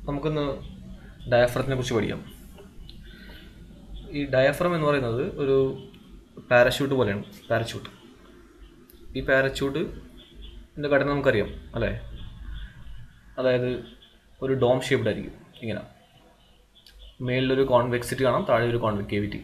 നമുക്കൊന്ന് ഡയഫ്രത്തിനെ കുറിച്ച് പഠിക്കാം ഈ ഡയഫ്രം എന്ന് പറയുന്നത് ഒരു പാരച്യൂട്ട് പോലെയാണ് പാരച്യൂട്ട് ഈ പാരച്യൂട്ട് ഇതിൻ്റെ ഘടന നമുക്കറിയാം അല്ലേ അതായത് ഒരു ഡോം ഷേപ്ഡ് ആയിരിക്കും ഇങ്ങനെ മേളിലൊരു കോൺവെക്സിറ്റി കാണാം താഴെ ഒരു കോൺവെക്കേവിറ്റി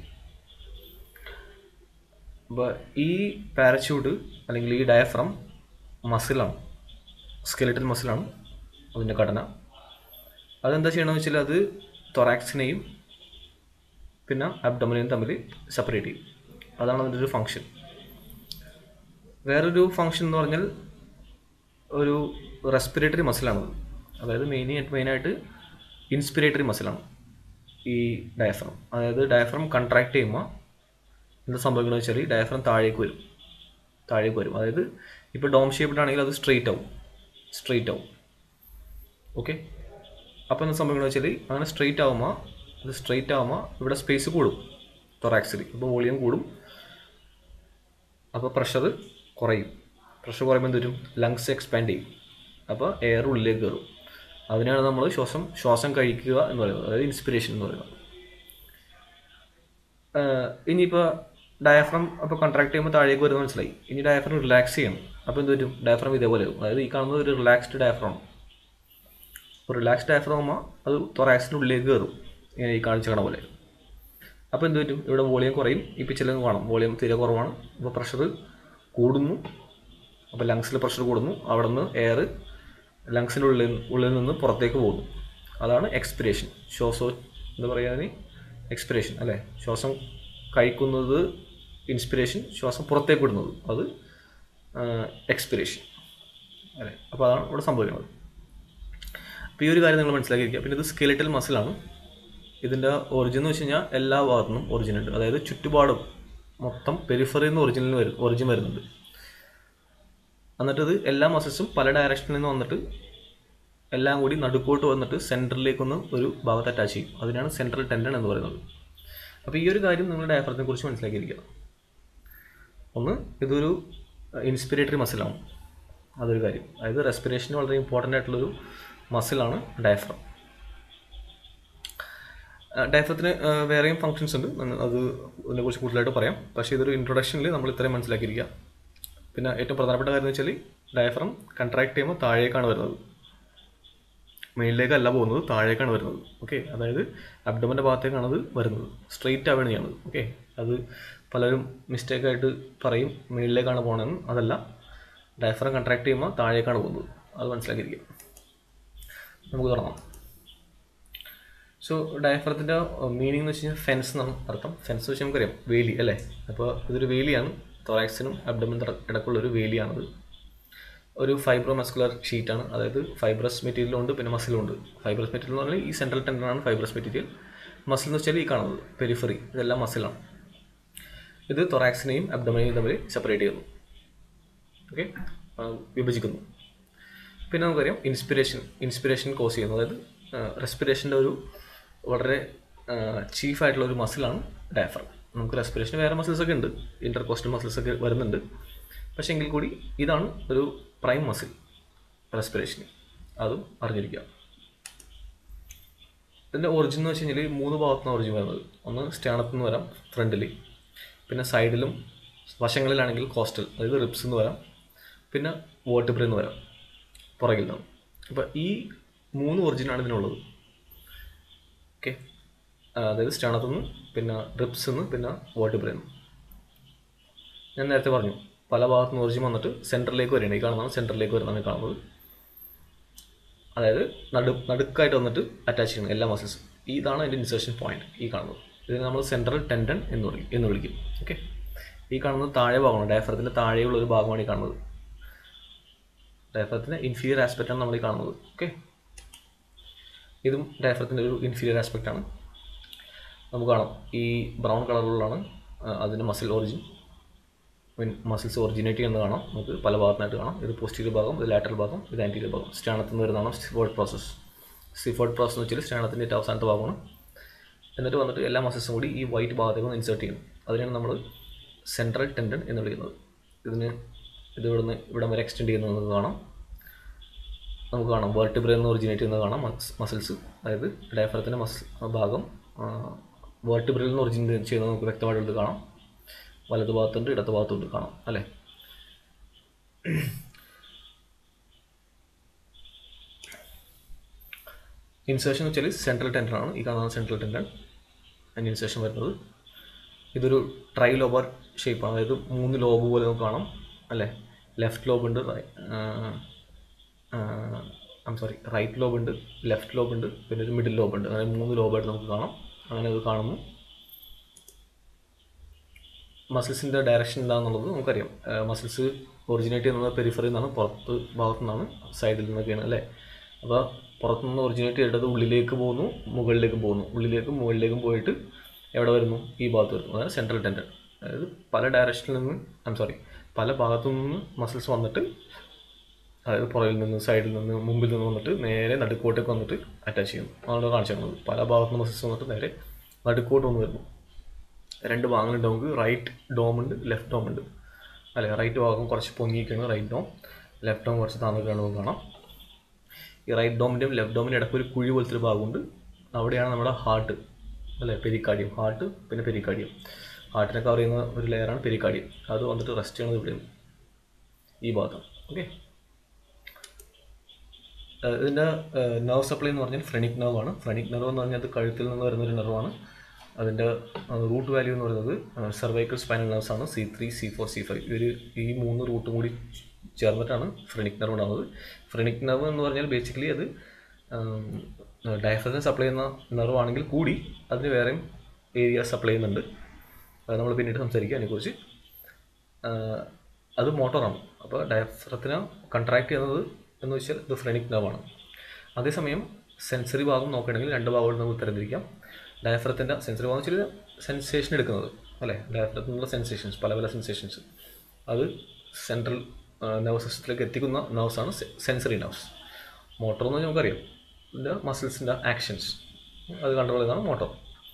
അപ്പോൾ ഈ പാരച്യൂട്ട് അല്ലെങ്കിൽ ഈ ഡയഫ്രം മസിലാണ് സ്കെലിറ്റൽ മസിലാണ് അതിൻ്റെ ഘടന അതെന്താ ചെയ്യണമെന്ന് വെച്ചാൽ അത് തൊറാക്സിനെയും പിന്നെ അബ്ഡമിനെയും തമ്മിൽ സെപ്പറേറ്റ് ചെയ്യും അതാണ് അതിൻ്റെ ഒരു ഫങ്ഷൻ വേറൊരു ഫങ്ഷൻ എന്ന് പറഞ്ഞാൽ ഒരു റെസ്പിറേറ്ററി മസിലാണത് അതായത് മെയിൻ മെയിനായിട്ട് ഇൻസ്പിറേറ്ററി മസിലാണ് ഈ ഡയഫ്രം അതായത് ഡയഫ്രം കൺട്രാക്ട് ചെയ്യുമ്പോൾ എന്താ സംഭവിക്കുന്നത് വെച്ചാൽ ഡയഫ്രം താഴേക്ക് വരും താഴേക്ക് വരും അതായത് ഇപ്പോൾ ഡോം ഷേപ്ഡ് ആണെങ്കിൽ അത് സ്ട്രെയിറ്റ് ആവും സ്ട്രെയിറ്റ് ആവും ഓക്കെ അപ്പോൾ എന്താ സംഭവിക്കുന്നത് വെച്ചാൽ അങ്ങനെ സ്ട്രെയിറ്റ് ആകുമ്പോൾ ഇത് സ്ട്രെയിറ്റ് ആകുമ്പോൾ ഇവിടെ സ്പേസ് കൂടും തൊറാക്സിൽ അപ്പോൾ വോളിയം കൂടും അപ്പോൾ പ്രഷർ കുറയും പ്രഷർ കുറയുമ്പോൾ എന്ത് വരും ലങ്സ് എക്സ്പാൻഡ് ചെയ്യും അപ്പോൾ എയർ ഉള്ളിലേക്ക് കയറും അതിനാണ് നമ്മൾ ശ്വാസം ശ്വാസം കഴിക്കുക എന്ന് പറയുന്നത് അതായത് ഇൻസ്പിരേഷൻ എന്ന് പറയുന്നത് ഇനിയിപ്പോൾ ഡയഫ്രം അപ്പോൾ കോൺട്രാക്ട് ചെയ്യുമ്പോൾ താഴേക്ക് വരുന്നത് മനസ്സിലായി ഇനി ഡയഫ്രം റിലാക്സ് ചെയ്യണം അപ്പോൾ എന്ത് വരും ഡയഫ്രം ഇതേപോലെ വരും അതായത് ഈ കാണുന്നത് ഒരു റിലാക്സ്ഡ് ഡയഫ്രം ഒരു റിലാക്സ്ഡ് ഡയഫ്രം ആകുമ്പോൾ അത് തൊറാക്സിൻ്റെ ഉള്ളിലേക്ക് കയറും ഇങ്ങനെ ഈ കാണിച്ച കാണ പോലെ അപ്പോൾ എന്ത് പറ്റും ഇവിടെ വോളിയം കുറയും ഈ പിച്ചിൽ കാണാം വോളിയം തീരെ കുറവാണ് അപ്പോൾ പ്രഷർ കൂടുന്നു അപ്പോൾ ലങ്സിൽ പ്രഷർ കൂടുന്നു അവിടെ നിന്ന് എയർ ലങ്സിൻ്റെ ഉള്ളിൽ ഉള്ളിൽ നിന്ന് പുറത്തേക്ക് പോകുന്നു അതാണ് എക്സ്പിരേഷൻ ശ്വാസോ എന്താ പറയുക എക്സ്പിരേഷൻ അല്ലേ ശ്വാസം കഴിക്കുന്നത് ഇൻസ്പിരേഷൻ ശ്വാസം പുറത്തേക്ക് വിടുന്നത് അത് എക്സ്പിരേഷൻ അല്ലേ അപ്പോൾ അതാണ് ഇവിടെ സംഭവിക്കുന്നത് അപ്പോൾ ഈ ഒരു കാര്യം നിങ്ങൾ മനസ്സിലാക്കിയിരിക്കുക പിന്നെ ഇത് സ്കെലിറ്റൽ മസിലാണ് ഇതിൻ്റെ ഒറിജിൻ എന്ന് വെച്ച് കഴിഞ്ഞാൽ എല്ലാ ഭാഗത്തു നിന്നും ഒറിജിൻ ഉണ്ട് അതായത് ചുറ്റുപാടും മൊത്തം പെരിഫറിൽ നിന്ന് ഒറിജിനിൽ വരും ഒറിജിൻ വരുന്നുണ്ട് എന്നിട്ട് ഇത് എല്ലാ മസിൽസും പല ഡയറക്ഷനിൽ നിന്ന് വന്നിട്ട് എല്ലാം കൂടി നടുക്കോട്ട് വന്നിട്ട് സെൻറ്ററിലേക്കൊന്ന് ഒരു ഭാഗത്ത് അറ്റാച്ച് ചെയ്യും അതിനാണ് സെൻട്രൽ ടെൻഡൻ എന്ന് പറയുന്നത് അപ്പോൾ ഈ ഒരു കാര്യം നിങ്ങൾ ഡയഫ്രത്തിനെ കുറിച്ച് മനസ്സിലാക്കിയിരിക്കുക ഒന്ന് ഇതൊരു ഇൻസ്പിരേറ്ററി മസിലാണ് അതൊരു കാര്യം അതായത് റെസ്പിറേഷന് വളരെ ഇമ്പോർട്ടൻ്റ് ആയിട്ടുള്ളൊരു മസിലാണ് ഡയഫ്രം ഡയഫ്രത്തിന് വേറെയും ഫങ്ഷൻസ് ഉണ്ട് അത് അതിനെക്കുറിച്ച് കൂടുതലായിട്ട് പറയാം പക്ഷേ ഇതൊരു ഇൻട്രൊഡക്ഷനിൽ നമ്മൾ ഇത്രയും മനസ്സിലാക്കിയിരിക്കുക പിന്നെ ഏറ്റവും പ്രധാനപ്പെട്ട കാര്യം എന്ന് വെച്ചാൽ ഡയഫ്രം കൺട്രാക്ട് ചെയ്യുമ്പോൾ താഴേക്കാണ് വരുന്നത് മേളിലേക്കല്ല പോകുന്നത് താഴേക്കാണ് വരുന്നത് ഓക്കെ അതായത് അബ്ഡമൻ്റെ ഭാഗത്തേക്കാണ് അത് വരുന്നത് സ്ട്രെയിറ്റ് ആവുകയാണ് ചെയ്യുന്നത് ഓക്കെ അത് പലരും മിസ്റ്റേക്കായിട്ട് പറയും മേളിലേക്കാണ് പോകണമെന്ന് അതല്ല ഡയഫ്രം കൺട്രാക്ട് ചെയ്യുമ്പോൾ താഴേക്കാണ് പോകുന്നത് അത് മനസ്സിലാക്കിയിരിക്കുക നമുക്ക് തുടങ്ങാം സോ ഡയഫ്രത്തിൻ്റെ മീനിങ് എന്ന് വെച്ച് കഴിഞ്ഞാൽ ഫെൻസ് എന്നാണ് അർത്ഥം ഫെൻസ് വെച്ച് നമുക്കറിയാം വേലി അല്ലേ അപ്പോൾ ഇതൊരു വേലിയാണ് തൊറാക്സിനും അബ്ഡമിനും ഇടക്കുള്ള ഒരു വേലിയാണത് ഒരു ഫൈബ്രോ മസ്കുലർ ഷീറ്റാണ് അതായത് ഫൈബ്രസ് മെറ്റീരിയലും ഉണ്ട് പിന്നെ മസിലും ഉണ്ട് ഫൈബ്രസ് മെറ്റീരിയൽ എന്ന് പറഞ്ഞാൽ ഈ സെൻട്രൽ ടെൻഡനാണ് ഫൈബ്രസ് മെറ്റീരിയൽ മസിൽ എന്ന് വെച്ചാൽ ഈ കാണുന്നത് പെരിഫറി ഇതെല്ലാം മസിലാണ് ഇത് തൊറാക്സിനെയും അബ്ഡമിനെയും തമ്മിൽ സെപ്പറേറ്റ് ചെയ്യുന്നു ഓക്കെ വിഭജിക്കുന്നു പിന്നെ നമുക്കറിയാം ഇൻസ്പിരേഷൻ ഇൻസ്പിരേഷൻ കോസ് ചെയ്യുന്നു അതായത് റെസ്പിറേഷൻ്റെ ഒരു വളരെ ചീഫായിട്ടുള്ള ഒരു മസിലാണ് ഡയഫ്രം നമുക്ക് റെസ്പിറേഷൻ വേറെ മസിൽസ് ഒക്കെ ഉണ്ട് ഇൻ്റർകോസ്റ്റൽ മസിൽസ് ഒക്കെ വരുന്നുണ്ട് പക്ഷേ എങ്കിൽ കൂടി ഇതാണ് ഒരു പ്രൈം മസിൽ റെസ്പിറേഷന് അതും അറിഞ്ഞിരിക്കുക ഇതിൻ്റെ ഒറിജിൻ എന്ന് വെച്ച് കഴിഞ്ഞാൽ മൂന്ന് ഭാഗത്തുനിന്ന് ഒറിജിൻ വരുന്നത് ഒന്ന് സ്റ്റേണത്തു നിന്ന് വരാം ഫ്രണ്ടിൽ പിന്നെ സൈഡിലും വശങ്ങളിലാണെങ്കിൽ കോസ്റ്റൽ അതായത് റിപ്സ് എന്ന് വരാം പിന്നെ വോട്ടിബ്രിൽ നിന്ന് വരാം പുറകിൽ നിന്നും അപ്പോൾ ഈ മൂന്ന് ഒറിജിനാണ് ഇതിനുള്ളത് ഓക്കെ അതായത് സ്റ്റേണത്തു നിന്ന് പിന്നെ റിപ്സ് നിന്ന് പിന്നെ വോട്ടിബ്രിൽ നിന്ന് ഞാൻ നേരത്തെ പറഞ്ഞു പല ഭാഗത്തു നിന്ന് ഒറിജിൻ വന്നിട്ട് സെൻറ്ററിലേക്ക് വരികയാണ് ഈ കാണുന്നതാണ് സെൻറ്ററിലേക്ക് വരുന്നതാണ് ഈ കാണുന്നത് അതായത് നടു നടുക്കായിട്ട് വന്നിട്ട് അറ്റാച്ച് ചെയ്യുന്നത് എല്ലാ മസിൽസും ഇതാണ് അതിൻ്റെ ഇൻസേർഷൻ പോയിന്റ് ഈ കാണുന്നത് ഇതിനെ നമ്മൾ സെൻട്രൽ ടെൻഡൻ എന്ന് പറയും എന്ന് വിളിക്കും ഓക്കെ ഈ കാണുന്നത് താഴെ ഭാഗമാണ് ഡയഫ്രത്തിൻ്റെ താഴെയുള്ള ഒരു ഭാഗമാണ് ഈ കാണുന്നത് ഡയഫ്രത്തിൻ്റെ ഇൻഫീരിയർ ആസ്പെക്റ്റാണ് നമ്മൾ ഈ കാണുന്നത് ഓക്കെ ഇതും ഡയഫ്രത്തിൻ്റെ ഒരു ഇൻഫീരിയർ ആസ്പെക്റ്റാണ് നമുക്ക് കാണാം ഈ ബ്രൗൺ കളറിലുള്ളതാണ് അതിൻ്റെ muscle origin mean muscles originate ചെയ്യുന്നത് കാണാം നമുക്ക് പല ഭാഗത്തായിട്ട് കാണാം ഇത് പോസ്റ്റീരിയർ ഭാഗം ഇത് ലാറ്ററൽ ഭാഗം ഇത് ആൻറ്റീരിയർ ഭാഗം സ്റ്റാണത്തിൽ നിന്ന് വരുന്നതാണ് സ്റ്റിഫോർഡ് പ്രോസസ്സ് സ്റ്റിഫോർഡ് പ്രോസസ് എന്ന് വെച്ചാൽ സ്റ്റാണത്തിൻ്റെ ഏറ്റവും അവസാനത്തെ ഭാഗമാണ് എന്നിട്ട് വന്നിട്ട് എല്ലാ മസിൽസും കൂടി ഈ വൈറ്റ് ഭാഗത്തേക്ക് ഒന്ന് ഇൻസേർട്ട് ചെയ്യും അതിനാണ് നമ്മൾ സെൻട്രൽ ടെൻഡൻ എന്ന് വിളിക്കുന്നത് ഇതിന് ഇത് ഇവിടുന്ന് ഇവിടം വരെ എക്സ്റ്റെൻഡ് ചെയ്യുന്നത് നമുക്ക് കാണാം നമുക്ക് കാണാം വേർട്ടിബ്രയിൽ നിന്ന് ഒറിജിനേറ്റ് ചെയ്യുന്നത് കാണാം മസിൽസ് അതായത് ഡയഫ്രത്തിൻ്റെ മസിൽ ഭാഗം വേർട്ടിബ്രയിൽ നിന്ന് ഒറിജിനേറ്റ് ചെയ്യുന്നത് നമുക്ക് വ്യക്തമായിട്ട് കാണാം വലത് ഭാഗത്തുണ്ട് ഇടത് ഭാഗത്തുണ്ട് കാണാം അല്ലേ ഇൻസേഷൻ എന്ന് വെച്ചാൽ സെൻട്രൽ ടെൻഡൻ ആണ് ഈ കാണുന്ന സെൻട്രൽ ടെൻഡൻ അതിൻ്റെ ഇൻസേഷൻ വരുന്നത് ഇതൊരു ട്രൈ ലോബർ ഷേപ്പാണ് അതായത് മൂന്ന് ലോബ് പോലെ നമുക്ക് കാണാം അല്ലേ ലെഫ്റ്റ് ലോബ് ഉണ്ട് ഐം സോറി റൈറ്റ് ലോബ് ഉണ്ട് ലെഫ്റ്റ് ലോബ് ഉണ്ട് പിന്നെ ഒരു മിഡിൽ ലോബ് ഉണ്ട് അങ്ങനെ മൂന്ന് ലോബായിട്ട് നമുക്ക് കാണാം അങ്ങനെ അത് കാണുന്നു മസിൽസിൻ്റെ ഡയറക്ഷൻ എന്താണെന്നുള്ളത് നമുക്കറിയാം മസിൽസ് ഒറിജിനേറ്റ് ചെയ്യുന്നത് പെരിഫറിൽ നിന്നാണ് പുറത്ത് ഭാഗത്തു നിന്നാണ് സൈഡിൽ നിന്നൊക്കെയാണ് അല്ലേ അപ്പോൾ പുറത്തുനിന്ന് ഒറിജിനേറ്റ് ചെയ്തിട്ട് ഉള്ളിലേക്ക് പോകുന്നു മുകളിലേക്ക് പോകുന്നു ഉള്ളിലേക്കും മുകളിലേക്കും പോയിട്ട് എവിടെ വരുന്നു ഈ ഭാഗത്ത് വരുന്നു അതായത് സെൻട്രൽ ടെൻഡൻ അതായത് പല ഡയറക്ഷനിൽ നിന്ന് ഐം സോറി പല ഭാഗത്തു നിന്ന് മസിൽസ് വന്നിട്ട് അതായത് പുറകിൽ നിന്ന് സൈഡിൽ നിന്ന് മുമ്പിൽ നിന്ന് വന്നിട്ട് നേരെ നടുക്കോട്ടേക്ക് വന്നിട്ട് അറ്റാച്ച് ചെയ്യുന്നു അതാണ് കാണിച്ചിരുന്നത് പല ഭാഗത്തു നിന്ന് മസിൽസ് വന്നിട്ട് നേരെ നടുക്കോട്ട് വന്ന് വരുന്നു രണ്ട് ഭാഗങ്ങളുണ്ട് നമുക്ക് റൈറ്റ് ഡോം ഉണ്ട് ലെഫ്റ്റ് ഡോം ഉണ്ട് അല്ലേ റൈറ്റ് ഭാഗം കുറച്ച് പൊങ്ങിയിരിക്കുകയാണ് റൈറ്റ് ഡോം ലെഫ്റ്റ് ഡോം കുറച്ച് താന്നിട്ടാണ് നമുക്ക് കാണാം ഈ റൈറ്റ് ഡോമിൻ്റെയും ലെഫ്റ്റ് ഡോമിൻ്റെ ഇടയ്ക്ക് ഒരു കുഴി പോലത്തെ ഒരു ഭാഗമുണ്ട് അവിടെയാണ് നമ്മുടെ ഹാർട്ട് അല്ലേ പെരിക്കാഡിയം ഹാർട്ട് പിന്നെ പെരിക്കാഡിയം ഹാർട്ടിനെ കവർ ചെയ്യുന്ന ഒരു ലെയറാണ് പെരിക്കാഡിയം അത് വന്നിട്ട് റെസ്റ്റ് ചെയ്യുന്നത് ഇവിടെയാണ് ഈ ഭാഗത്താണ് ഓക്കെ ഇതിൻ്റെ നെർവ് സപ്ലൈ എന്ന് പറഞ്ഞാൽ ഫ്രണിക് നെർവ് ആണ് ഫ്രണിക് നെർവ് എന്ന് പറഞ്ഞാൽ അത് കഴുത്തിൽ നിന്ന് വരുന്ന ഒരു നെർവാണ് അതിൻ്റെ റൂട്ട് വാല്യൂ എന്ന് പറയുന്നത് സെർവൈക്കൽ സ്പൈനൽ നെർവ്സ് ആണ് C three C four C five ഇവർ ഈ മൂന്ന് റൂട്ടും കൂടി ചേർന്നിട്ടാണ് ഫ്രണിക് നെർവ് ഉണ്ടാകുന്നത് ഫ്രണിക് നെർവ് എന്ന് പറഞ്ഞാൽ ബേസിക്കലി അത് ഡയഫ്രത്തിന് സപ്ലൈ ചെയ്യുന്ന നെർവ് ആണെങ്കിൽ കൂടി അതിന് വേറെയും ഏരിയ സപ്ലൈ ചെയ്യുന്നുണ്ട് അത് നമ്മൾ പിന്നീട് സംസാരിക്കുക അതിനെക്കുറിച്ച് അത് മോട്ടോറാണ് അപ്പോൾ ഡയഫ്രത്തിനെ കൺട്രാക്ട് ചെയ്യുന്നത് എന്ന് വെച്ചാൽ ഇത് ഫ്രണിക് നെർവാണ് അതേസമയം സെൻസറി ഭാഗം നോക്കുകയാണെങ്കിൽ രണ്ട് ഭാഗങ്ങൾ നമുക്ക് തരംതിരിക്കാം ഡയഫ്രത്തിൻ്റെ സെൻസറി ഭാഗം വെച്ചാൽ സെൻസേഷൻ എടുക്കുന്നത് അല്ലേ ഡയഫ്രത്തിനുള്ള സെൻസേഷൻസ് പല പല സെൻസേഷൻസ് അത് സെൻട്രൽ നെർവ് സിസ്റ്റത്തിലേക്ക് എത്തിക്കുന്ന നെർവ്സാണ് സെൻസറി നെർവ്സ് മോട്ടോർ എന്ന് പറഞ്ഞാൽ നമുക്കറിയാം ഇതിൻ്റെ മസിൽസിൻ്റെ ആക്ഷൻസ് അത് കൺട്രോൾ ചെയ്യുന്നതാണ് മോട്ടോർ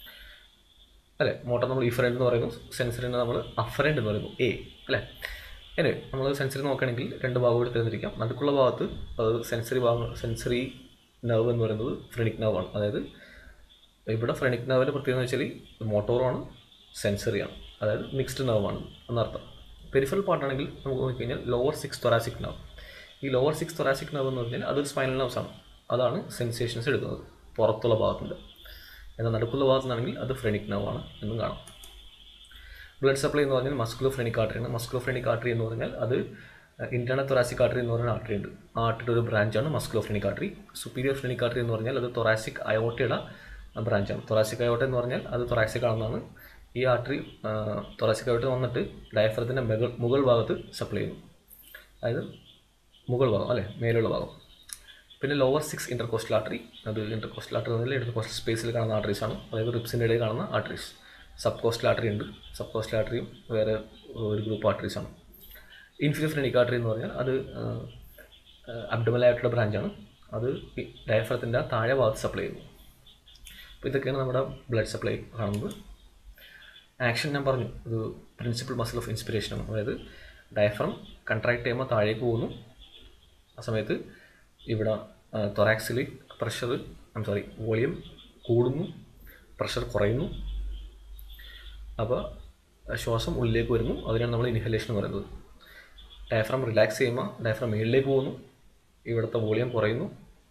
അല്ലേ മോട്ടോർ നമ്മൾ ഇഫറൻറ്റ് എന്ന് പറയുന്നു സെൻസറിനെ നമ്മൾ അഫറൻറ്റ് എന്ന് പറയുന്നു എ അല്ലേ ഇനി നമ്മൾ സെൻസറി നോക്കുകയാണെങ്കിൽ രണ്ട് ഭാഗം തിരഞ്ഞെടുക്കാം നടുക്കുള്ള ഭാഗത്ത് അത് സെൻസറി ഭാഗം സെൻസറി നെർവ് എന്ന് പറയുന്നത് ഫ്രണിക് നെർവാണ് അതായത് ഇവിടെ ഫ്രണിക് നെർവിൻ്റെ പ്രത്യേകത എന്ന് വെച്ചാൽ മോട്ടോറാണ് സെൻസറിയാണ് അതായത് മിക്സ്ഡ് നെർവാണ് എന്നർത്ഥം പെരിഫറൽ പാർട്ടാണെങ്കിൽ നമുക്ക് നോക്കിക്കഴിഞ്ഞാൽ ലോവർ സിക്സ് തൊറാസിക് നെർവ് ഈ ലോവർ സിക്സ് തൊറാസിക് നെർവ് എന്ന് പറഞ്ഞാൽ അതൊരു സ്പൈനൽ നെർവ്സ് ആണ് അതാണ് സെൻസേഷൻസ് എടുക്കുന്നത് പുറത്തുള്ള ഭാഗത്തുണ്ട് എന്നാൽ നടുക്കുള്ള ഭാഗത്തുനിന്നാണെങ്കിൽ അത് ഫ്രണിക് നെർവാണ് എന്നും കാണാം ബ്ലഡ് സപ്ലൈ എന്ന് പറഞ്ഞാൽ മസ്കുലോ ഫ്രണിക് ആർട്ടറിയാണ് മസ്കുലോ ഫ്രണിക് ആർട്ടറി എന്ന് പറഞ്ഞാൽ അത് ഇന്റേണൽ തൊറാസിക് ആർട്ടറി എന്ന് പറയുന്ന ആർട്ടറി ഉണ്ട് ആ ആർട്ടറിയുടെ ഒരു ബ്രാഞ്ചാണ് musculo phrenic artery superior phrenic artery എന്ന് പറഞ്ഞാൽ അത് തൊറാസിക് അയോട്ടയുടെ ബ്രാഞ്ചാണ് തൊറാസിക് അയോട്ട എന്ന് പറഞ്ഞാൽ അത് തൊറാസിക് ആണെന്നാണ് ഈ ആർട്ടറി തൊറാസിക് അയോട്ട വന്നിട്ട് ഡയഫ്രത്തിൻ്റെ മുകൾ മുകൾ ഭാഗത്ത് സപ്ലൈ ചെയ്യുന്നു അതായത് മുകൾ ഭാഗം അല്ലേ മേലുള്ള ഭാഗം പിന്നെ ലോവർ സിക്സ് ഇന്റർകോസ്റ്റൽ ആർട്ടറി അത് ഇന്റർകോസ്റ്റൽ ആർട്ടറി എന്നതിൽ ഇന്റർകോസ്റ്റൽ സ്പേസിൽ കാണുന്ന ആർട്ടറീസ് ആണ് അതായത് റിപ്സിൻ്റെ ഇടയിൽ കാണുന്ന ആർട്ടറീസ് സബ് കോസ്റ്റൽ ആർട്ടറി ഉണ്ട് സബ് കോസ്റ്റൽ ആർട്ടറിയും വേറെ ഒരു ഗ്രൂപ്പ് ആർട്ടറീസ് ആണ് ഇൻഫീരിയർ ഫ്രണിക് ആർട്ടറി എന്ന് പറഞ്ഞാൽ അത് അബ്ഡമലായിട്ടുള്ള ബ്രാഞ്ചാണ് അത് ഡയഫ്രത്തിൻ്റെ താഴെ ഭാഗത്ത് സപ്ലൈ ചെയ്യുന്നു അപ്പോൾ ഇതൊക്കെയാണ് നമ്മുടെ ബ്ലഡ് സപ്ലൈ കാണുന്നത് ആക്ഷൻ ഞാൻ പറഞ്ഞു ഇത് പ്രിൻസിപ്പൽ മസിൽ ഓഫ് ഇൻസ്പിറേഷനാണ് അതായത് ഡയഫ്രം കൺട്രാക്ട് ചെയ്യുമ്പോൾ താഴേക്ക് പോകുന്നു ആ സമയത്ത് ഇവിടെ തൊറാക്സിൽ പ്രഷർ ഐം സോറി വോളിയം കൂടുന്നു പ്രഷർ കുറയുന്നു അപ്പോൾ ശ്വാസം ഉള്ളിലേക്ക് വരുന്നു അതിനാണ് നമ്മൾ ഇൻഹലേഷൻ എന്ന് പറയുന്നത് ഡയഫ്രം റിലാക്സ് ചെയ്യുമ്പോൾ ഡയഫ്രം മുകളിലേക്ക് പോകുന്നു ഇവിടുത്തെ വോളിയം കുറയുന്നു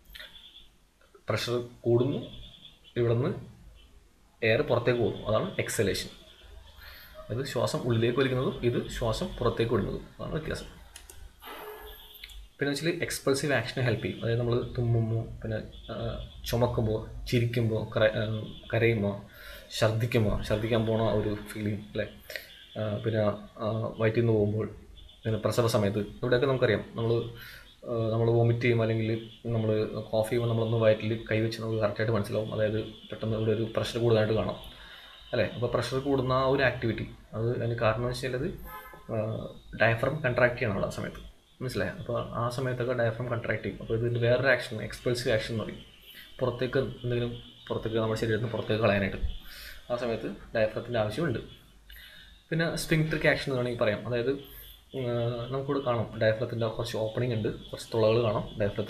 പ്രഷർ കൂടുന്നു ഇവിടെ നിന്ന് എയർ പുറത്തേക്ക് പോകുന്നു അതാണ് എക്സലേഷൻ ഇത് ശ്വാസം ഉള്ളിലേക്ക് വലിക്കുന്നതും ഇത് ശ്വാസം പുറത്തേക്ക് വിടുന്നതും അതാണ് വ്യത്യാസം പിന്നെ വെച്ചാൽ എക്സ്പ്രസീവ് ആക്ഷനെ ഹെൽപ്പ് ചെയ്യും അതായത് നമ്മൾ തുമ്മുമ്പോൾ പിന്നെ ചുമക്കുമ്പോൾ ചിരിക്കുമ്പോൾ കര കരയുമ്പോൾ ഛർദ്ദിക്കുമ്പോൾ ഛർദ്ദിക്കാൻ പോണ ഒരു ഫീലിംഗ് അല്ലേ പിന്നെ വയറ്റിൽ നിന്ന് പോകുമ്പോൾ പിന്നെ പ്രസവ സമയത്ത് ഇവിടെയൊക്കെ നമുക്കറിയാം നമ്മൾ നമ്മൾ വോമിറ്റ് ചെയ്യുമ്പോൾ അല്ലെങ്കിൽ നമ്മൾ കോഫി ചെയ്യുമ്പോൾ നമ്മളൊന്ന് വയറ്റിൽ കൈവച്ച് നമുക്ക് കറക്റ്റായിട്ട് മനസ്സിലാവും അതായത് പെട്ടെന്ന് ഇവിടെ ഒരു പ്രഷർ കൂടുതലായിട്ട് കാണാം അല്ലേ അപ്പോൾ പ്രഷർ കൂടുന്ന ആ ഒരു ആക്ടിവിറ്റി അത് അതിന് കാരണം എന്ന് വെച്ചാൽ അത് ഡയഫ്രം കൺട്രാക്ട് ചെയ്യണം ആ സമയത്ത് മനസ്സിലായോ അപ്പോൾ ആ സമയത്തൊക്കെ ഡയഫ്രം കൺട്രാക്ട് ചെയ്യും അപ്പോൾ ഇതിൽ വേറൊരു ആക്ഷൻ എക്സ്പ്രസീവ് ആക്ഷൻ എന്ന് പറയും പുറത്തേക്ക് എന്തെങ്കിലും പുറത്തേക്ക് നമ്മുടെ ശരീരത്തിന് പുറത്തേക്ക് കളയാനായിട്ട് ആ സമയത്ത് ഡയഫ്രത്തിൻ്റെ ആവശ്യമുണ്ട് പിന്നെ സ്പിങ്ട്രിക് ആക്ഷൻ എന്ന് വേണമെങ്കിൽ പറയാം അതായത് നമുക്കിവിടെ കാണാം ഡയഫ്രത്തിൻ്റെ കുറച്ച് ഓപ്പണിംഗ് ഉണ്ട് കുറച്ച് തുളകൾ കാണാം ഡയഫ്രത്തിന്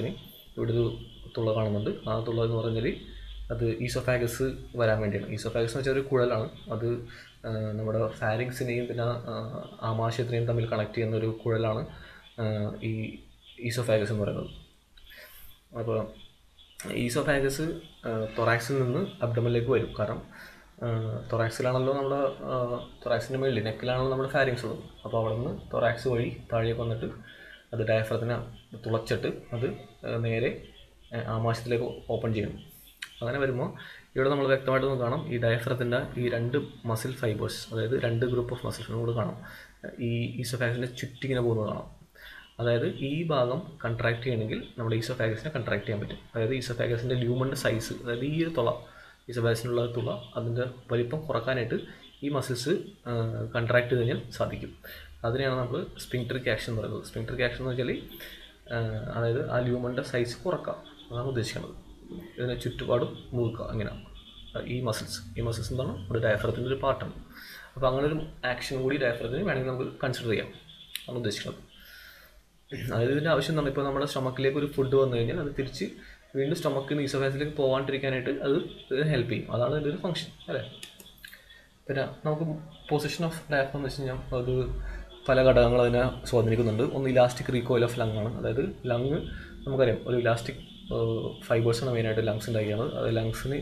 ഇവിടെ ഒരു തുള കാണുന്നുണ്ട് ആ തുള എന്ന് പറഞ്ഞാൽ അത് ഈസോഫാഗസ് വരാൻ വേണ്ടിയാണ് ഈസോഫാഗസ് എന്ന് വെച്ചാൽ ഒരു കുഴലാണ് അത് ആ, നമ്മുടെ ഫാരിങ്സിനെയും പിന്നെ ആ, ആമാശയത്തിനെയും തമ്മിൽ കണക്ട് ചെയ്യുന്ന ഒരു കുഴലാണ് ആ, ഈ ഈസോഫാഗസ് എന്ന് പറയുന്നത് അപ്പോൾ ഈസോഫാഗസ് തൊറാക്സിൽ നിന്ന് അബ്ഡമനിലേക്ക് വരും കാരണം തൊറാക്സിലാണല്ലോ നമ്മുടെ തൊറാക്സിൻ്റെ മുകളിൽ നെക്കിലാണല്ലോ നമ്മുടെ ഫാരിങ്സ് ഉള്ളത് അപ്പോൾ അവിടെ നിന്ന് തൊറാക്സ് വഴി താഴേക്ക് വന്നിട്ട് അത് ഡയഫ്രത്തിനെ തുളച്ചിട്ട് അത് ആ, നേരെ ആ, ആമാശയത്തിലേക്ക് ഓപ്പൺ ചെയ്യണം അങ്ങനെ വരുമ്പോൾ ഇവിടെ നമ്മൾ വ്യക്തമായിട്ട് നമുക്ക് കാണാം ഈ ഡയഫ്രത്തിൻ്റെ ഈ രണ്ട് മസിൽ ഫൈബേഴ്സ് അതായത് രണ്ട് ഗ്രൂപ്പ് ഓഫ് മസിൽസ് കൂടെ കാണാം ഈ ഈസോഫാഗസിൻ്റെ ചുറ്റിങ്ങനെ പോകുന്നത് കാണാം അതായത് ഈ ഭാഗം കൺട്രാക്ട് ചെയ്യണമെങ്കിൽ നമ്മുടെ ഈസോഫാഗസിനെ കൺട്രാക്ട് ചെയ്യാൻ പറ്റും അതായത് ഈസോഫാഗസിൻ്റെ ല്യൂമൻ്റെ സൈസ് അതായത് ഈ ഒരു തുള ഈസോഫാഗസിനുള്ള തുള അതിൻ്റെ വലിപ്പം കുറക്കാനായിട്ട് ഈ മസിൽസ് കൺട്രാക്ട് ചെയ്ത് കഴിഞ്ഞാൽ സാധിക്കും അതിനെയാണ് നമ്മൾ സ്പിങ്ട്രിക് ആക്ഷൻ എന്ന് പറയുന്നത് സ്പിങ്ട്രിക് ആക്ഷൻ എന്ന് വെച്ചാൽ അതായത് ആ ല്യൂമൻ്റെ സൈസ് കുറക്കാം അതാണ് ഉദ്ദേശിക്കുന്നത് ഇതിനെ ചുറ്റുപാടും മുറുക്കുക അങ്ങനെ ഈ മസിൽസ് ഈ മസിൽസ് എന്താണ് ഒരു ഡയഫ്രത്തിൻ്റെ ഒരു പാർട്ടാണ് അപ്പോൾ അങ്ങനെ ഒരു ആക്ഷൻ കൂടി ഡയഫ്രത്തിന് വേണമെങ്കിൽ നമുക്ക് കൺസിഡർ ചെയ്യാം ആണ് ഉദ്ദേശിക്കുന്നത് അതായത് ഇതിൻ്റെ ആവശ്യം എന്താണ് ഇപ്പോൾ നമ്മുടെ സ്റ്റൊമക്കിലേക്ക് ഒരു ഫുഡ് വന്നു കഴിഞ്ഞാൽ അത് തിരിച്ച് വീണ്ടും സ്റ്റൊമക്കിൽ നിന്ന് ഈസോഫാസിലേക്ക് പോകാണ്ടിരിക്കാനായിട്ട് അത് ഹെൽപ്പ് ചെയ്യും അതാണ് ഇതിൻ്റെ ഒരു ഫംഗ്ഷൻ അല്ലേ പിന്നെ നമുക്ക് പൊസിഷൻ ഓഫ് ഡയഫ്രം എന്ന് വെച്ച് കഴിഞ്ഞാൽ അത് പല ഘടകങ്ങൾ അതിനെ സ്വാധീനിക്കുന്നുണ്ട് ഒന്ന് ഇലാസ്റ്റിക് റീകോയിൽ ഓഫ് ലങ് ആണ് അതായത് ലങ് നമുക്കറിയാം ഒരു ഇലാസ്റ്റിക് ഫൈബേഴ്സാണ് മെയിനായിട്ട് ലങ്സ് ഉണ്ടാക്കിയാണ് അത് ലങ്സിന്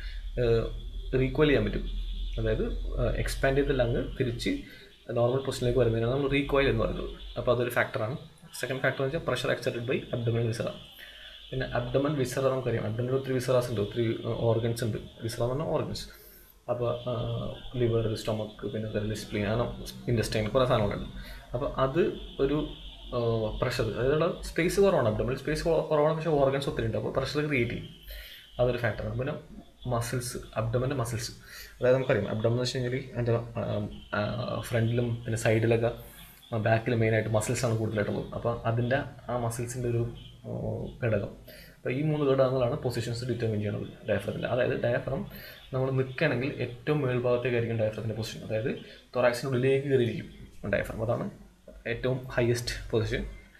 റീകോയിൽ ചെയ്യാൻ പറ്റും അതായത് എക്സ്പാൻഡ് ചെയ്ത ലങ് തിരിച്ച് നോർമൽ പൊസിഷനിലേക്ക് വരുന്നതിനാണ് നമ്മൾ റീകോയിൽ എന്ന് പറയുന്നത് അപ്പോൾ അതൊരു ഫാക്ടറാണ് സെക്കൻഡ് ഫാക്ടർ എന്ന് വെച്ചാൽ pressure excited by abdomen viscera പിന്നെ അബ്ഡമൻ വിസറ നമുക്കറിയാം അബ്ഡമനിൽ ഒത്തിരി വിസറാസ് ഉണ്ട് ഒത്തിരി ഓർഗൻസ് ഉണ്ട് വിസറ എന്ന് പറഞ്ഞാൽ ഓർഗൻസ് അപ്പോൾ ലിവർ സ്റ്റൊമക്ക് പിന്നെ സ്പ്ലീൻ അങ്ങനെ ഇൻഡസ്റ്റൈൻ കുറേ സാധനങ്ങളുണ്ട് അപ്പോൾ അത് ഒരു പ്രഷർ അതായത് സ്പേസ് കുറവാണ് അബ്ഡമൽ സ്പേസ് കുറവാണ് പക്ഷേ ഓർഗൻസ് ഒത്തിരി ഉണ്ട് അപ്പോൾ പ്രഷർ ക്രിയേറ്റ് ചെയ്യും അതൊരു ഫാക്ടറാണ് പിന്നെ മസിൽസ് അബ്ഡമൻ്റെ മസിൽസ് അതായത് നമുക്കറിയാം അബ്ഡമൻ എന്ന് വെച്ച് കഴിഞ്ഞാൽ അതിൻ്റെ ഫ്രണ്ടിലും പിന്നെ സൈഡിലൊക്കെ ബാക്കിൽ മെയിനായിട്ട് മസിൽസാണ് കൂടുതലായിട്ടുള്ളത് അപ്പോൾ അതിൻ്റെ ആ മസിൽസിൻ്റെ ഒരു ആ, ഘടകം അപ്പോൾ ഈ മൂന്ന് ഘടകങ്ങളാണ് പൊസിഷൻസ് ഡിറ്റർമിൻ ചെയ്യുന്നത് ഡയഫ്രത്തിൻ്റെ അതായത് ഡയഫ്രം നമ്മൾ നിൽക്കുകയാണെങ്കിൽ ഏറ്റവും മേൽഭാഗത്തേക്കായിരിക്കും ഡയഫ്രത്തിൻ്റെ പൊസിഷൻ അതായത് തൊറാക്സിനുള്ളിലേക്ക് കയറിയിരിക്കും ഡയഫ്രം അതാണ് ഏറ്റവും highest position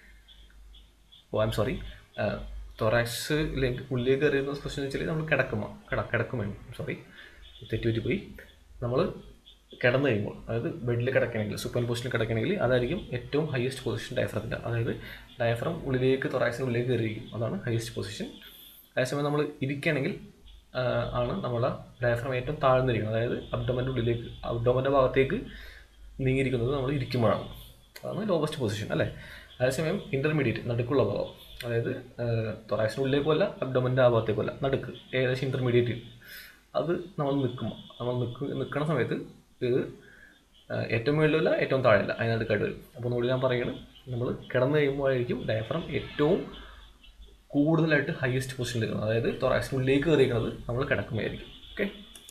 oh I'm sorry തൊറാക്സിലേക്ക് ഉള്ളിലേക്ക് കയറിയുന്ന പൊസിഷൻ എന്ന് വെച്ചാൽ നമ്മൾ കിടക്കുമ്പോൾ കിട കിടക്കുമ്പോൾ സോറി തെറ്റുപറ്റി പോയി നമ്മൾ കിടന്നു കഴിയുമ്പോൾ അതായത് ബെഡിൽ കിടക്കണമെങ്കിൽ സൂപ്പർ പൊസിഷനിൽ കിടക്കണമെങ്കിൽ അതായിരിക്കും ഏറ്റവും ഹയസ്റ്റ് പൊസിഷൻ ഡയഫ്രത്തിൻ്റെ അതായത് ഡയഫ്രം ഉള്ളിലേക്ക് തൊറാക്സിന് ഉള്ളിലേക്ക് കയറിയിരിക്കും അതാണ് ഹയസ്റ്റ് പൊസിഷൻ അതേസമയം നമ്മൾ ഇരിക്കുകയാണെങ്കിൽ ആ, ആണ് നമ്മുടെ ഡയഫ്രം ഏറ്റവും താഴ്ന്നിരിക്കുന്നത് അതായത് അബ്ഡമൻ്റെ ഉള്ളിലേക്ക് അബ്ഡമൻ്റെ ഭാഗത്തേക്ക് നീങ്ങിയിരിക്കുന്നത് നമ്മൾ ഇരിക്കുമ്പോഴാണ് അതാണ് ലോവസ്റ്റ് പൊസിഷൻ അല്ലേ അതേസമയം ഇൻ്റർമീഡിയറ്റ് നടുക്കുള്ള ഭാഗം അതായത് തൊറാക്സിന് ഉള്ളിലേക്കും അല്ല അബ്ഡമൻ്റെ ആ ഭാഗത്തേക്കും അല്ല നടുക്ക് ഏകദേശം ഇൻ്റർമീഡിയറ്റ് അത് നമ്മൾ നിൽക്കുമ്പോൾ നമ്മൾ നിൽക്ക് നിൽക്കുന്ന സമയത്ത് ഇത് ആ, ഏറ്റവും മുകളിലല്ല ഏറ്റവും താഴെയല്ല അതിനടുക്കായിട്ട് വരും അപ്പോൾ ഒന്നുകൂടി ഞാൻ പറയുന്നത് നമ്മൾ കിടന്നു കഴിയുമ്പോഴായിരിക്കും ഡയഫ്രം ഏറ്റവും കൂടുതലായിട്ട് ഹയസ്റ്റ് പൊസിഷനിൽ നിൽക്കുന്നത് അതായത് തൊറാക്സിനുള്ളിലേക്ക് കയറിയിരിക്കുന്നത് നമ്മൾ കിടക്കുമ്പോഴായിരിക്കും ഓക്കെ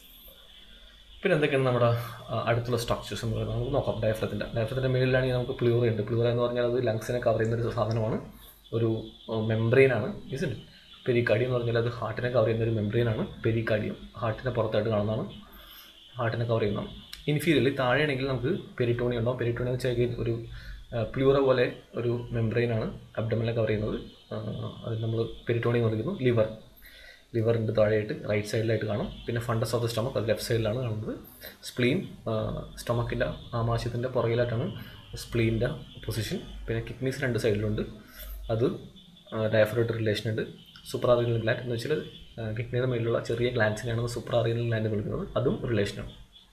പിന്നെ എന്തൊക്കെയാണ് നമ്മുടെ ആ, അടുത്തുള്ള സ്ട്രക്ചേഴ്സ് എന്ന് പറയുന്നത് നമുക്ക് നോക്കാം ഡയഫ്രത്തിൻ്റെ ഡയഫ്രത്തിൻ്റെ മേളിലാണെങ്കിൽ നമുക്ക് പ്ലൂറ ഉണ്ട് പ്ലൂറ എന്ന് പറഞ്ഞാൽ അത് ലങ്സിനെ കവർ ചെയ്യുന്ന ഒരു സാധനമാണ് ഒരു മെംബ്രെയിനാണ് ഇസിൻ്റെ പെരിക്കാർഡിയം എന്ന് പറഞ്ഞാൽ അത് ഹാർട്ടിനെ കവർ ചെയ്യുന്ന ഒരു മെംബ്രെയിനാണ് പെരിക്കാർഡിയം ഹാർട്ടിനെ പുറത്തായിട്ട് കാണുന്നതാണ് ഹാർട്ടിനെ കവർ ചെയ്യുന്നതാണ് ഇൻഫീരിയറിൽ താഴെയാണെങ്കിൽ നമുക്ക് പെരിറ്റോണി ഉണ്ടാവും പെരിറ്റോണി എന്ന് വെച്ചാൽ ഒരു പ്ലൂറ പോലെ ഒരു മെംബ്രെയിനാണ് അബ്ഡമനെ കവർ ചെയ്യുന്നത് ആ, അത് നമ്മൾ പെരിറ്റോണി എന്ന് വിളിക്കുന്നു ലിവർ ലിവറിൻ്റെ താഴെയായിട്ട് റൈറ്റ് സൈഡിലായിട്ട് കാണും പിന്നെ ഫണ്ടസ് ഓഫ് ദ സ്റ്റൊമക്ക് അത് ലെഫ്റ്റ് സൈഡിലാണ് കാണുന്നത് സ്പ്ലീൻ സ്റ്റൊമക്കിൻ്റെ ആമാശയത്തിൻ്റെ പുറകിലായിട്ടാണ് സ്പ്ലീൻ്റെ പൊസിഷൻ പിന്നെ കിഡ്നീസ് രണ്ട് സൈഡിലുണ്ട് അത് ഡയഫറോട്ട് റിലേഷൻ ഉണ്ട് സൂപ്പറാറിയൽ ഗ്ലാൻഡ് എന്ന് വെച്ചാൽ കിഡ്നിയുടെ മേലുള്ള ചെറിയ ഗ്ലാൻസിനെയാണ് സൂപ്പറാറിയൽ ഗ്ലാൻഡ് എന്ന് വിളിക്കുന്നത് അതും റിലേഷനാണ്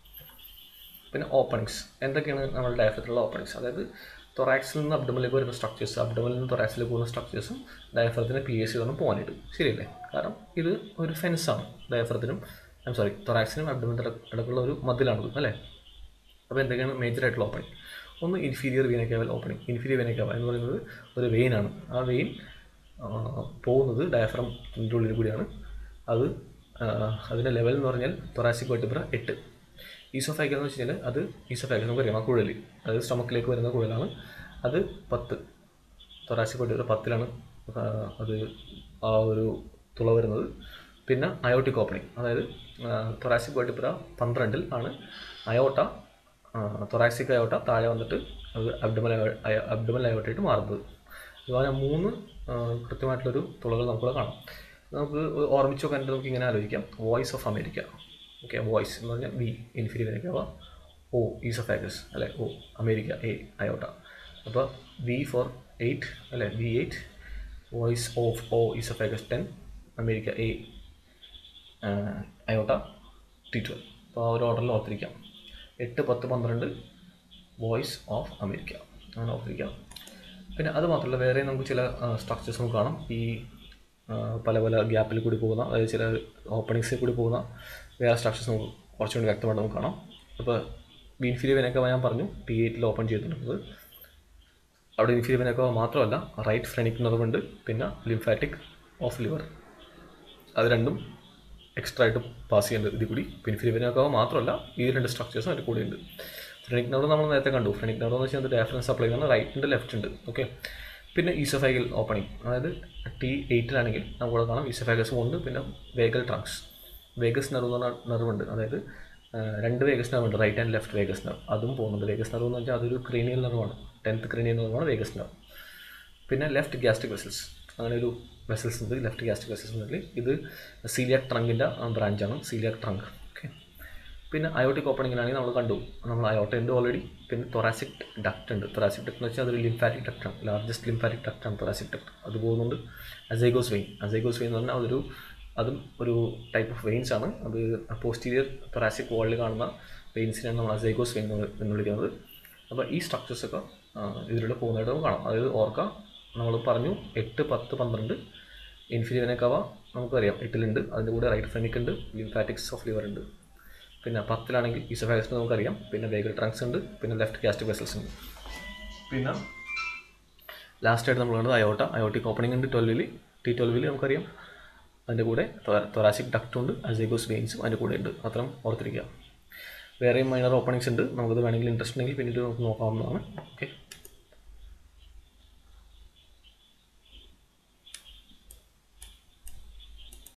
പിന്നെ ഓപ്പണിങ്സ് എന്തൊക്കെയാണ് നമ്മുടെ ഡയഫ്രത്തിലുള്ള ഓപ്പണിങ്സ് അതായത് തൊറാക്സിൽ നിന്ന് അബ്ഡമനിലേക്ക് വരുന്ന സ്ട്രക്ചേഴ്സ് അബ്ഡമനിൽ നിന്ന് തൊറാക്സിലേക്ക് പോകുന്ന സ്ട്രക്ചേഴ്സും ഡയഫ്രത്തിന് പി എസ് സി വേണം പോകാനായിട്ട് ശരിയല്ലേ കാരണം ഇത് ഒരു ഫെൻസാണ് ഡയഫ്രത്തിനും ഐം സോറി തൊറാക്സിനും അബ്ഡമനും ഇടയ്ക്കുള്ള ഒരു മതിലാണത് അല്ലേ അപ്പോൾ എന്തൊക്കെയാണ് മേജർ ആയിട്ടുള്ള ഓപ്പണിംഗ് ഒന്ന് inferior vena caval opening inferior vena caval എന്ന് പറയുന്നത് ഒരു വെയിനാണ് ആ വെയിൻ പോകുന്നത് ഡയഫ്രമിൻ്റെ ഉള്ളിൽ കൂടിയാണ് അത് ആ, അതിൻ്റെ ലെവൽ എന്ന് പറഞ്ഞാൽ തൊറാസിക് വെട്ടിപ്ര എട്ട് ഈസോഫാഗൽ എന്ന് വെച്ച് കഴിഞ്ഞാൽ അത് ഈസോഫാഗൽ നമുക്കറിയാം ആ കുഴൽ അത് സ്റ്റൊമക്കിലേക്ക് വരുന്ന കുഴലാണ് അത് പത്ത് തൊറാസിക് വെട്ടിപ്ര പത്തിലാണ് ആ, അത് ആ ഒരു തുള വരുന്നത് പിന്നെ അയോട്ടിക് ഓപ്പണിംഗ് അതായത് തൊറാസിക് വെട്ടിപ്ര പന്ത്രണ്ടിൽ ആണ് അയോട്ട തൊറാക്സിക് അയോട്ട താഴെ വന്നിട്ട് അത് അബ്ഡമൽ അബ്ഡമൽ അയോട്ടയായിട്ട് മാറുന്നത് അതുപോലെ മൂന്ന് ആ, കൃത്യമായിട്ടുള്ളൊരു തുളകൾ നമുക്കിവിടെ കാണാം നമുക്ക് ഓർമ്മിച്ച് നോക്കാൻ നമുക്ക് ഇങ്ങനെ ആലോചിക്കാം voice of America okay voice എന്ന് പറഞ്ഞാൽ വി ഇൻഫീരിയർ ഓ ഈസോഫാഗസ് അല്ലെ ഓ അമേരിക്ക എ അയോട്ട അപ്പോൾ വി ഫോർ എയ്റ്റ് അല്ലെ V eight voice of oh oesophagus ten America A aorta T twelve അപ്പോൾ ആ ഒരു ഓർഡറിൽ ഓർത്തിരിക്കാം എട്ട് പത്ത് പന്ത്രണ്ട് വോയിസ് ഓഫ് അമേരിക്ക അങ്ങനെ ഓർത്തിരിക്കാം പിന്നെ അത് മാത്രമല്ല വേറെ നമുക്ക് ചില സ്ട്രക്ചേഴ്സ് നമുക്ക് കാണാം ഈ ആ, പല പല ഗ്യാപ്പിൽ കൂടി പോകുന്ന അതായത് ചില ഓപ്പണിങ്സിൽ കൂടി പോകുന്ന വേറെ സ്ട്രക്ചേഴ്സ് നമുക്ക് കുറച്ചുകൂടി വ്യക്തമായിട്ട് നമുക്ക് കാണാം അപ്പോൾ ഇൻഫീരിയർ വെനക്കവ ഞാൻ പറഞ്ഞു ടി എയ്റ്റിൽ ഓപ്പൺ ചെയ്തിട്ടുള്ളത് അവിടെ ഇൻഫീരിയർ വെനക്കവ മാത്രമല്ല റൈറ്റ് ഫ്രണിക് നെർവുണ്ട് പിന്നെ ലിംഫാറ്റിക് ഓഫ് ലിവർ അത് രണ്ടും എക്സ്ട്രാ ആയിട്ട് പാസ് ചെയ്യേണ്ടത് ഇതിൽ കൂടി ഇൻഫീരിയർ വെനക്കവ മാത്രമല്ല ഈ രണ്ട് സ്ട്രക്ചേഴ്സും അതിൻ്റെ കൂടെ ഉണ്ട് ഫ്രണിക് നെർവ് നമ്മൾ നേരത്തെ കണ്ടു ഫ്രണിക് നെർവ് എന്ന് വെച്ചാൽ ഡയഫറൻസ് സപ്ലൈ ചെയ്യുന്ന റൈറ്റ് ഉണ്ട് ലെഫ്റ്റ് ഉണ്ട് ഓക്കെ പിന്നെ ഈസോഫൈഗൽ ഓപ്പണിംഗ് അതായത് ടി എയ്റ്റിലാണെങ്കിൽ നമുക്കിവിടെ കാണാം ഈസോഫൈഗസും ഉണ്ട് പിന്നെ വേഗൽ ട്രങ്ക്സ് വേഗസ് നെർവ് എന്ന് പറഞ്ഞ നെർവ് ഉണ്ട് അതായത് ആ, രണ്ട് വേഗസ് നെർവ് ഉണ്ട് right and left vagus nerve അതും പോകുന്നുണ്ട് വേഗസ് നെർവ് എന്ന് വെച്ചാൽ അതൊരു ക്രീനിയൽ നെർവാണ് ടെൻത്ത് ക്രീനിയൽ നെർവാണ് വേഗസ് നെർവ് പിന്നെ ലെഫ്റ്റ് ഗ്യാസ്ട്രിക് വെസൽസ് അങ്ങനെ ഒരു വെസൽസ് ഉണ്ട് ലെഫ്റ്റ് ഗ്യാസ്ട്രിക് വെസൽസ് ഉണ്ടെങ്കിൽ ഇത് സീലിയാക് ട്രങ്കിൻ്റെ ബ്രാഞ്ചാണ് സീലിയാക് ട്രങ്ക് ഓക്കെ പിന്നെ അയോട്ടിക് ഓപ്പണിങ്ങിനാണെങ്കിൽ നമ്മൾ കണ്ടു നമ്മൾ അയോട്ട ഉണ്ട് ഓൾറെഡി പിന്നെ തൊറാസിക് ഡക്റ്റ് ഉണ്ട് തൊറാസിക് ഡക്റ്റ് എന്ന് വെച്ചാൽ അതൊരു ലിംഫാറ്റിക് ഡക്റ്റാണ് ലാർജസ്റ്റ് ലിംഫാറ്റിക് ഡക്റ്റാണ് തൊറാസിക് ഡക്റ്റ് അത് പോകുന്നുണ്ട് അസൈഗോസ് വെയിൻ അസൈഗോസ് വെയിൻ എന്ന് പറഞ്ഞാൽ അതൊരു അതും ഒരു ടൈപ്പ് ഓഫ് വെയിൻസ് ആണ് അത് പോസ്റ്റീരിയർ തൊറാസിക് വാളിൽ കാണുന്ന വെയിൻസിനാണ് നമ്മൾ അസൈഗോസ് വെയിൻ എന്ന് വിളിക്കുന്നത് അപ്പോൾ ഈ സ്ട്രക്ചേഴ്സൊക്കെ ഇതിലൂടെ പോകുന്നതായിട്ട് നമുക്ക് കാണാം അതായത് ഓർക്ക നമ്മൾ പറഞ്ഞു എട്ട് പത്ത് പന്ത്രണ്ട് ഇൻഫീരിയനക്കവ നമുക്കറിയാം എട്ടിലുണ്ട് അതിൻ്റെ കൂടെ റൈറ്റ് ഫ്രണിക് ഉണ്ട് ലിംഫാറ്റിക്സ് ഓഫ് ലിവർ ഉണ്ട് പിന്നെ പത്തിലാണെങ്കിൽ ഈസോഫാഗസ് നമുക്കറിയാം പിന്നെ വേഗൽ ട്രങ്ക്സ് ഉണ്ട് പിന്നെ ലെഫ്റ്റ് ഗ്യാസ്ട്രിക് വെസൽസ് ഉണ്ട് പിന്നെ ലാസ്റ്റ് ആയിട്ട് നമ്മൾ കണ്ടത് അയോട്ട അയോട്ടിക് ഓപ്പണിംഗ് ഉണ്ട് ട്വൽവിൽ ടി ട്വൽവിൽ നമുക്കറിയാം അതിൻ്റെ കൂടെ തൊറാസിക് ഡക്റ്റും ഉണ്ട് അസൈഗോസ് വെയിൻസും അതിൻ്റെ കൂടെ ഉണ്ട് അത്രയും ഓർത്തിരിക്കുക വേറെയും മൈനർ ഓപ്പണിങ്സ് ഉണ്ട് നമുക്കത് വേണമെങ്കിൽ ഇൻട്രസ്റ്റ് ഉണ്ടെങ്കിൽ പിന്നീട് നമുക്ക് നോക്കാവുന്നതാണ് ഓക്കെ